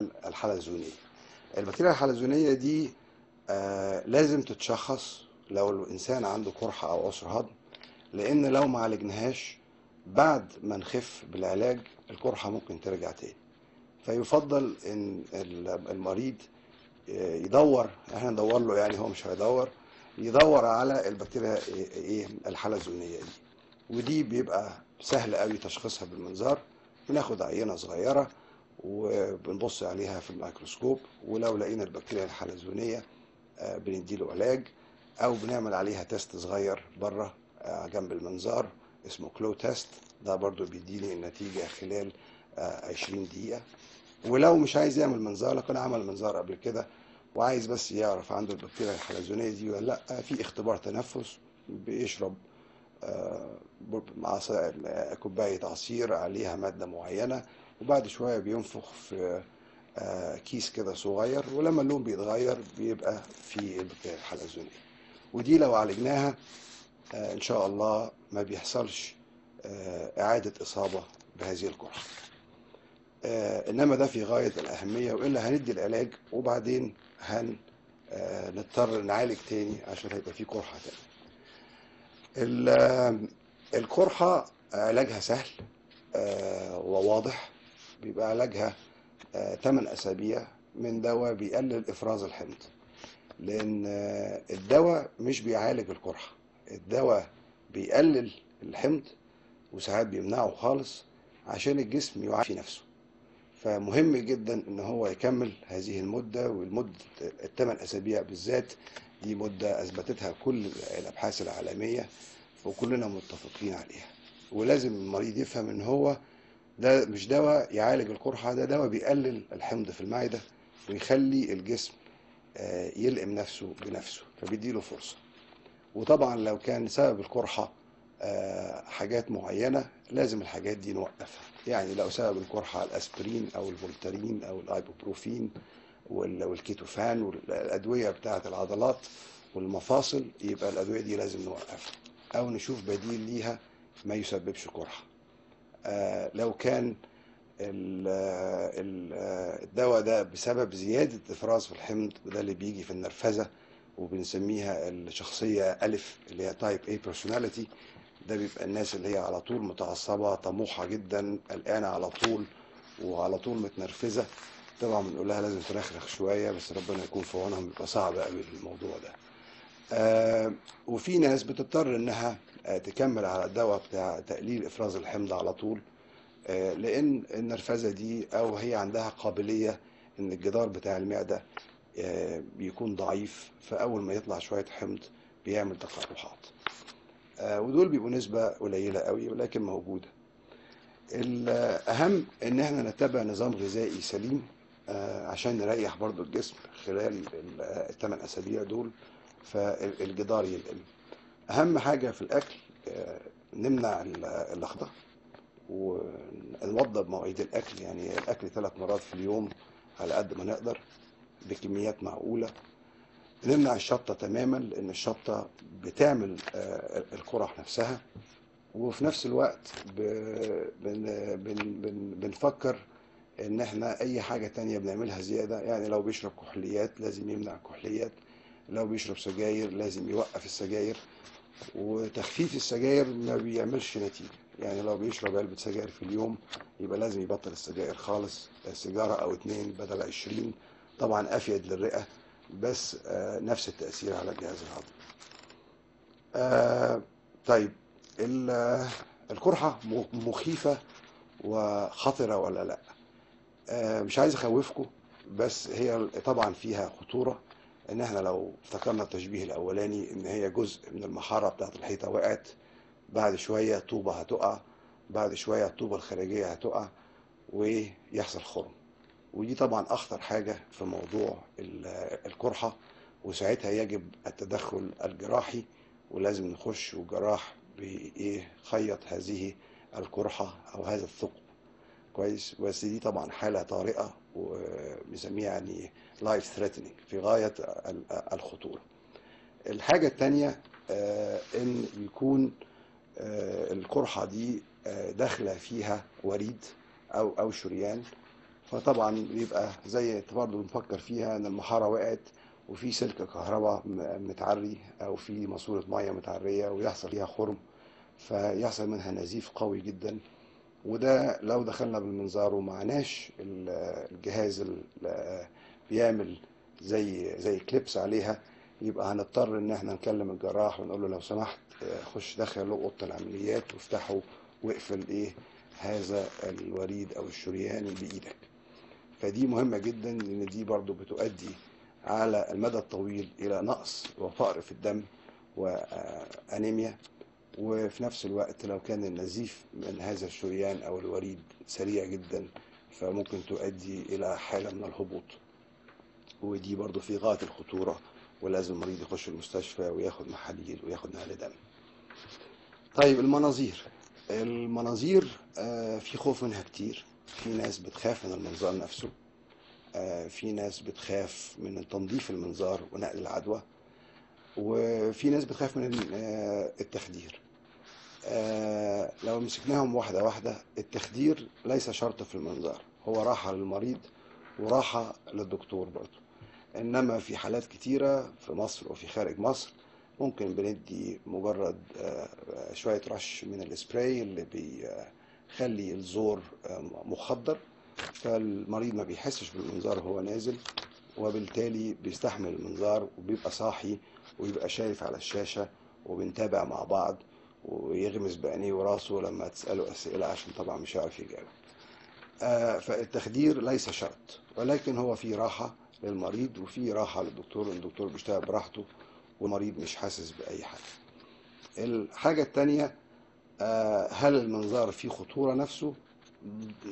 الحلزونيه البكتيريا الحلزونيه دي آه لازم تتشخص لو الانسان عنده قرحه او عسر هضم لان لو ما عالجناهاش بعد ما نخف بالعلاج القرحه ممكن ترجع تاني فيفضل ان المريض يدور احنا ندور له يعني هو مش هيدور يدور على البكتيريا ايه الحلزونيه دي ودي بيبقى سهل قوي تشخيصها بالمنظار بناخد عينه صغيره وبنبص عليها في الميكروسكوب ولو لقينا البكتيريا الحلزونيه بنديله علاج او بنعمل عليها تيست صغير بره جنب المنظار اسمه كلو تيست ده برضو بيديني النتيجه خلال 20 دقيقه ولو مش عايز يعمل منظار لو كان عمل منظار قبل كده وعايز بس يعرف عنده البكتيريا الحلزونيه دي ولا لا في اختبار تنفس بيشرب مع كوبايه عصير عليها ماده معينه وبعد شويه بينفخ في كيس كده صغير ولما اللون بيتغير بيبقى في البكتيريا الحلزونيه ودي لو عالجناها ان شاء الله ما بيحصلش اعاده اصابه بهذه القرحه انما ده في غايه الاهميه والا هندي العلاج وبعدين هن نضطر نعالج تاني عشان هيبقى في قرحه تاني القرحه علاجها سهل وواضح بيبقى علاجها 8 اسابيع من دواء بيقلل افراز الحمض لان الدواء مش بيعالج القرحه الدواء بيقلل الحمض وساعات بيمنعه خالص عشان الجسم يعافي نفسه فمهم جدا ان هو يكمل هذه المده والمده الثمان اسابيع بالذات دي مده اثبتتها كل الابحاث العالميه وكلنا متفقين عليها ولازم المريض يفهم ان هو ده مش دواء يعالج القرحه ده دواء بيقلل الحمض في المعده ويخلي الجسم يلئم نفسه بنفسه فبيديله فرصه وطبعا لو كان سبب القرحه حاجات معينه لازم الحاجات دي نوقفها يعني لو سبب القرحه الاسبرين او الفولتارين او الايبوبروفين والكيتوفان والادويه بتاعه العضلات والمفاصل يبقى الادويه دي لازم نوقفها او نشوف بديل ليها ما يسببش قرحه آه لو كان الدواء ده بسبب زياده افراز في الحمض وده اللي بيجي في النرفزه وبنسميها الشخصيه الف اللي هي تايب اي بيرسوناليتي ده بيبقى الناس اللي هي على طول متعصبه طموحه جدا قلقانه على طول وعلى طول متنرفزه طبعا بنقول لها لازم ترخرخ شويه بس ربنا يكون في عونهم بيبقى صعب قوي الموضوع ده. آه وفي ناس بتضطر انها آه تكمل على الدواء بتاع تقليل افراز الحمض على طول آه لان النرفزه دي او هي عندها قابليه ان الجدار بتاع المعده بيكون ضعيف فاول ما يطلع شويه حمض بيعمل تقرحات. ودول بيبقوا نسبة قليلة قوي ولكن موجودة الأهم إن احنا نتبع نظام غذائي سليم عشان نريح برضو الجسم خلال الثمان أسابيع دول فالجدار يلقم أهم حاجة في الأكل نمنع اللخبطة ونوضب مواعيد الأكل يعني الأكل ثلاث مرات في اليوم على قد ما نقدر بكميات معقولة نمنع الشطة تماما لأن الشطة بتعمل القرح نفسها وفي نفس الوقت بن بن بن بنفكر ان احنا اي حاجة تانية بنعملها زيادة يعني لو بيشرب كحوليات لازم يمنع الكحوليات لو بيشرب سجاير لازم يوقف السجاير وتخفيف السجاير ما بيعملش نتيجة يعني لو بيشرب علبة سجاير في اليوم يبقى لازم يبطل السجاير خالص سيجارة او اتنين بدل عشرين طبعا افيد للرئة بس آه نفس التأثير على الجهاز الهضمي. آه طيب القرحة مخيفة وخطرة ولا لا؟ آه مش عايز اخوفكم بس هي طبعا فيها خطورة ان احنا لو افتكرنا التشبيه الاولاني ان هي جزء من المحارة بتاعت الحيطة وقعت بعد شوية طوبة هتقع بعد شوية الطوبة الخارجية هتقع ويحصل خرم. ودي طبعا اخطر حاجة في موضوع القرحة وساعتها يجب التدخل الجراحي ولازم نخش وجراح بيخيط هذه القرحة او هذا الثقب كويس بس دي طبعا حالة طارئة وبنسميها يعني لايف ثريتنينج في غاية الخطورة الحاجة التانية ان يكون القرحة دي داخلة فيها وريد او او شريان فطبعا بيبقى زي برضه بنفكر فيها ان المحاره وقعت وفي سلك كهرباء م- متعري او في ماسوره ميه متعريه ويحصل فيها خرم فيحصل منها نزيف قوي جدا وده لو دخلنا بالمنظار ومعناش ال- الجهاز اللي بيعمل زي زي كليبس عليها يبقى هنضطر ان احنا نكلم الجراح ونقول له لو سمحت آه، خش دخل له اوضه العمليات وافتحه واقفل ايه هذا الوريد او الشريان بايدك فدي مهمه جدا لان دي برضو بتؤدي على المدى الطويل الى نقص وفقر في الدم وانيميا وفي نفس الوقت لو كان النزيف من هذا الشريان او الوريد سريع جدا فممكن تؤدي الى حاله من الهبوط ودي برضو في غايه الخطوره ولازم المريض يخش المستشفى وياخد محاليل وياخد نقل دم طيب المناظير المناظير آه، في خوف منها كتير في ناس بتخاف من المنظار نفسه آه، في ناس بتخاف من تنظيف المنظار ونقل العدوى وفي ناس بتخاف من آه، التخدير آه، لو مسكناهم واحدة واحدة التخدير ليس شرط في المنظار هو راحة للمريض وراحة للدكتور برضه إنما في حالات كتيرة في مصر وفي خارج مصر ممكن بندي مجرد آه، آه، شوية رش من السبراي اللي بيخلي الزور آه، مخدر فالمريض ما بيحسش بالمنظار وهو نازل وبالتالي بيستحمل المنظار وبيبقى صاحي ويبقى شايف على الشاشة وبنتابع مع بعض ويغمز بعينيه وراسه لما تسأله أسئلة عشان طبعا مش هيعرف يجاوب آه، فالتخدير ليس شرط ولكن هو في راحة للمريض وفي راحة للدكتور الدكتور بيشتغل براحته والمريض مش حاسس بأي حاجة الحاجة التانية آه، هل المنظار فيه خطورة نفسه